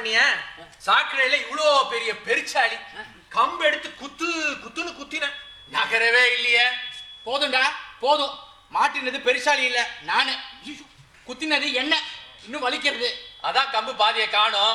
பண்ணிய சாக்கடையில இவ்வளோ பெரிய பெருச்சாளி கம்பு எடுத்து குத்து குத்துன்னு குத்தின நகரவே இல்லையே போதும்டா போதும் மாட்டினது பெருசாலி இல்ல நானு ஐயோ, குத்தினது என்ன இன்னும் வலிக்கிறது அதான் கம்பு பாதியை காணோம்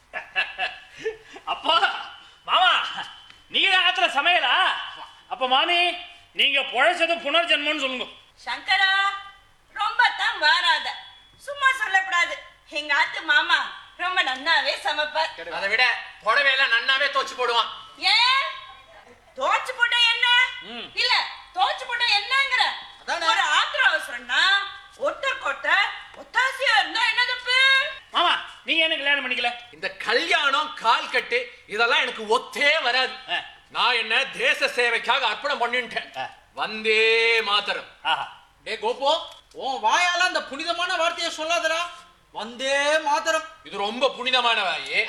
அப்பா மாமா நீங்க தான் ஆத்துல சமையலா அப்ப மாமி நீங்க பொழைச்சது புனர்ஜென்மம்னு சொல்லுங்க சங்கரா ரொம்ப தான் வாராத சும்மா சொல்லக்கூடாது எங்க ஆத்து மாமா ரொம்ப நன்னாவே சமைப்பார் அதை விட புடவையெல்லாம் நன்னாவே தோச்சு போடுவான் ஏன் தோச்சு போட்டா என்ன ம். இல்ல தோச்சு போட்டா என்னங்கிற அதானே. ஒரு ஆத்திர அவசரம்னா ஒட்டர் கொட்ட ஒத்தாசியா இருந்தா என்ன தப்பு மாமா நீங்க என்ன கல்யாணம் பண்ணிக்கல இந்த கல்யாணம் கால் கட்டு இதெல்லாம் எனக்கு ஒத்தே வராது ஆ. நான் என்ன தேச சேவைக்காக அர்ப்பணம் பண்ணிட்டேன் ஆ. வந்தே மாத்தரம் ஆஹா டே கோபு உன் வாயால அந்த புனிதமான வார்த்தையை சொல்லாதடா வந்தே மாத்திரம் இது ரொம்ப புனிதமான வாயே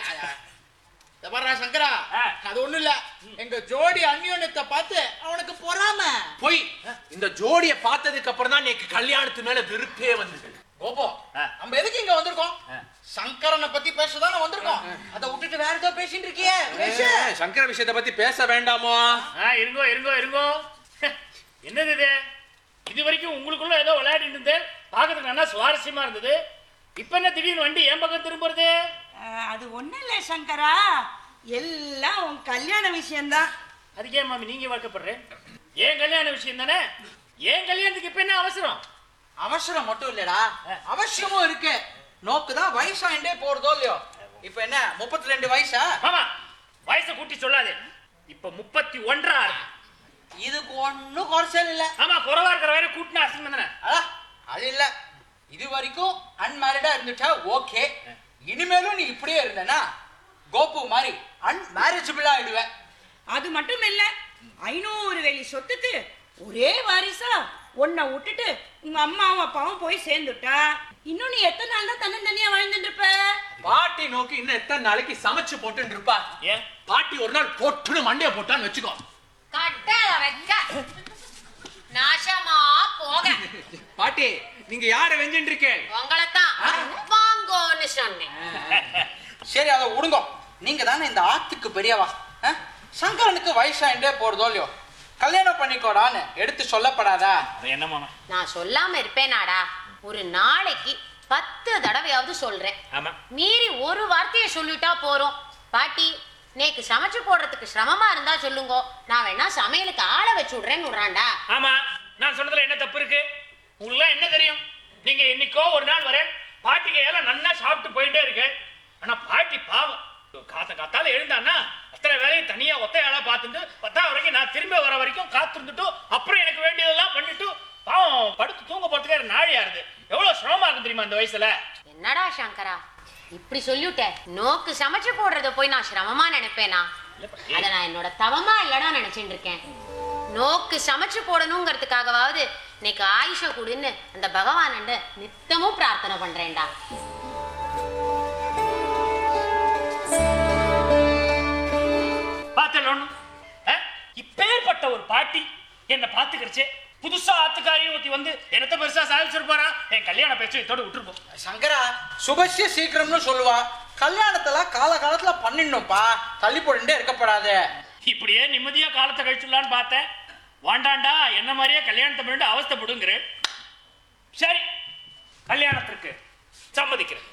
இத பாருடா சங்கரா ஆ. அது ஒண்ணும் இல்ல எங்க ஜோடி அந்யோன்யத்தை பார்த்து அவனுக்கு பொறாம போய் இந்த ஜோடியை பார்த்ததுக்கு அப்புறம் தான் எனக்கு கல்யாணத்து மேல வெறுப்பே வந்தது கோபு ஆ. நம்ம எதுக்கு இங்க வந்திருக்கோம் ஆ. சங்கரனை பத்தி பேசதானே வந்திருக்கோம் அதை விட்டுட்டு வேற ஏதோ பேசிட்டு இருக்கியே பேசு. சங்கர விஷயத்தை பத்தி பேச வேண்டாமோ ஆ இருங்கோ இருங்கோ இருங்கோ என்னது இது இது வரைக்கும் உங்களுக்குள்ள ஏதோ விளையாடிட்டு இருந்தேன் பார்க்கறதுக்கு நல்லா சுவாரஸ்யமா இருந்தது இப்ப என்ன திடீர்னு வண்டி என் பக்கம் திரும்புறது அஹ், அது ஒண்ணும் இல்ல சங்கரா எல்லாம் உன் கல்யாண விஷயம்தான் அதுக்கே மாமி நீங்க வாக்கப்படுறேன் ஏன் கல்யாண விஷயம் தானே ஏன் கல்யாணத்துக்கு இப்ப என்ன அவசரம் அவசரம் மட்டும் இல்லடா அவசியமும் இருக்கு நோக்கு தான் வயசாயிண்டே போறதோ இல்லையோ இப்ப என்ன முப்பத்தி ரெண்டு வயசா மாமா வயசை கூட்டி சொல்லாதே இப்ப முப்பத்தி ஒன்றா இருக்கு இதுக்கு ஒண்ணும் குறைச்சல் இல்ல ஆமா குறவா இருக்கிற வரை கூட்டினா அசிங்கம் தானே அடா, அது இல்ல இது வரைக்கும் அன்மேரிடா இருந்துட்டா ஓகே இனிமேலும் நீ இப்படியே இருந்தனா கோபு மாதிரி அன்மேரேஜபிளா ஆயிடுவ அது மட்டும் இல்ல ஐநூறு வெளி சொத்துக்கு ஒரே வாரிசா உன்னை விட்டுட்டு உங்க அம்மாவும் அப்பாவும் போய் சேர்ந்துட்டா இன்னும் நீ எத்தனை நாள் தான் தன்னந்தனியா வாழ்ந்துட்டு இருப்ப பாட்டி நோக்கி இன்னும் எத்தனை நாளைக்கு சமைச்சு போட்டுன்னு இருப்பா ஏன் பாட்டி ஒரு நாள் பொட்டுன்னு மண்டைய போட்டான்னு வச்சுக்கோ கட்டளை வைக்க நாசமா போக பாட்டி நீங்க யார வெஞ்சிட்டு இருக்கேன் உங்களைத்தான் வாங்கோன்னு சொன்னேன் சரி அதை விடுங்க நீங்க தானே இந்த ஆத்துக்கு பெரியவா ஆ? சங்கரனுக்கு வயசாயிண்டே போறதோ இல்லையோ கல்யாணம் பண்ணிக்கோடான்னு எடுத்து சொல்லப்படாதா அது என்ன மாமா நான் சொல்லாம இருப்பேனாடா ஒரு நாளைக்கு பத்து தடவையாவது சொல்றேன் ஆமா மீறி ஒரு வார்த்தையை சொல்லிட்டா போறோம் பாட்டி நேக்கு சமைச்சு போடுறதுக்கு சிரமமா இருந்தா சொல்லுங்க நான் வேணா சமையலுக்கு ஆளை வச்சு விடுறேன்னு விடுறான்டா ஆமா நான் சொன்னதுல என்ன தப்பு இருக்கு உங்களுக்கு என்ன தெரியும் நீங்க என்னைக்கோ ஒரு நாள் வரேன் பாட்டிக்கு எல்லாம் நல்லா சாப்பிட்டு போயிட்டே இருக்கேன் ஆனா பாட்டி பாவம் காத்த காத்தால எழுந்தான்னா அத்தனை வேலையும் தனியா ஒத்தையாளா பார்த்துட்டு பத்தா வரைக்கும் நான் திரும்ப வர வரைக்கும் காத்திருந்துட்டு அப்புறம் எனக்கு வேண்டியதெல்லாம் பண்ணிட்டு பாவம் படுத்து தூங்க போறதுக்கு நாழியா இருக்கு எவ்வளவு சிரமமா இருக்கு தெரியுமா இந்த வயசுல என்னடா சங்கரா இப்படி சொல்லிவிட்ட நோக்கு சமைச்சு போடுறத போய் நான் சிரமமா நினைப்பேனா அத நான் என்னோட தவமா இல்லடா நினைச்சிட்டு இருக்கேன் நோக்கு சமைச்சு போடணுங்கிறதுக்காகவாவது இன்னைக்கு ஆயுஷ கொடுன்னு அந்த பகவான் நித்தமும் பிரார்த்தனை பண்றேன்டா பார்த்தல ஒண்ணு இப்பேற்பட்ட ஒரு பாட்டி என்ன பாத்துக்கிறச்சே புதுசா ஆத்துக்காரியும் ஒருத்தி வந்து என்னத்த பெருசா சாதிச்சிருப்பாரா என் கல்யாண பேச்சு இதோட விட்டுருப்போம் சங்கரா சுபஸ்ய சீக்கிரம்னு சொல்லுவா கல்யாணத்துல காலகாலத்துல பண்ணிடணும்ப்பா தள்ளி போட்டுட்டே இருக்கப்படாது இப்படியே நிம்மதியா காலத்தை கழிச்சுடலான்னு பார்த்தேன் வாண்டாண்டா என்ன மாதிரியே கல்யாணத்தை பண்ணிட்டு அவஸ்தைப்படுங்கிற சரி கல்யாணத்திற்கு சம்மதிக்கிறேன்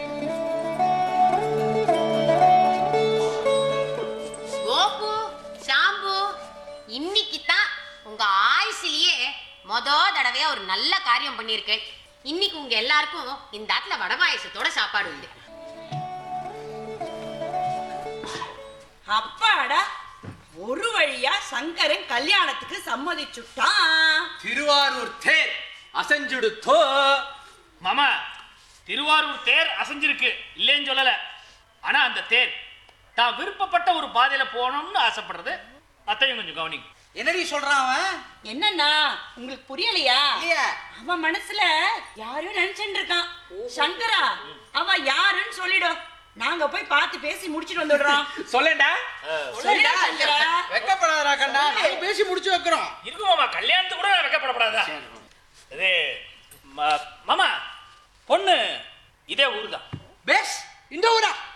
கோபு சாம்பு இன்னைக்கு தான் உங்க ஆயுசிலேயே மொத தடவையா ஒரு நல்ல காரியம் பண்ணியிருக்கேன் இன்னைக்கு உங்க எல்லாருக்கும் இந்த ஆத்துல வடை பாயசத்தோட சாப்பாடு உண்டு அப்பாடா ஒரு வழியா சங்கரன் கல்யாணத்துக்கு சம்மதிச்சுட்டான் திருவாரூர் தேர் அசைஞ்சுடுத்தோ மாமா திருவாரூர் தேர் அசைஞ்சிருக்கு இல்லைன்னு சொல்லல ஆனா அந்த தேர் தான் விருப்பப்பட்ட ஒரு பாதையில போகணும்னு ஆசைப்படுறது அத்தையும் கொஞ்சம் கவனிங்க என்னடி சொல்றான் அவன் என்னன்னா உங்களுக்கு புரியலையா இல்லையா அவன் மனசுல யாரையும் நினைச்சுட்டு இருக்கான் சங்கரா அவ யாருன்னு சொல்லிடும் நாங்க போய் பார்த்து பேசி முடிச்சிட்டு வந்துடுறோம் சொல்லேன்டா சொல்லுடா சங்கரா வெக்கப்படாதடா கண்ணா நாங்க பேசி முடிச்சு வைக்கிறோம் இருக்கு மாமா கல்யாணத்துக்கு கூட நான் வெக்கப்படப்படாதா இது ம- மாமா பொண்ணு இதே ஊர் தான் பேஸ் இந்த ஊரா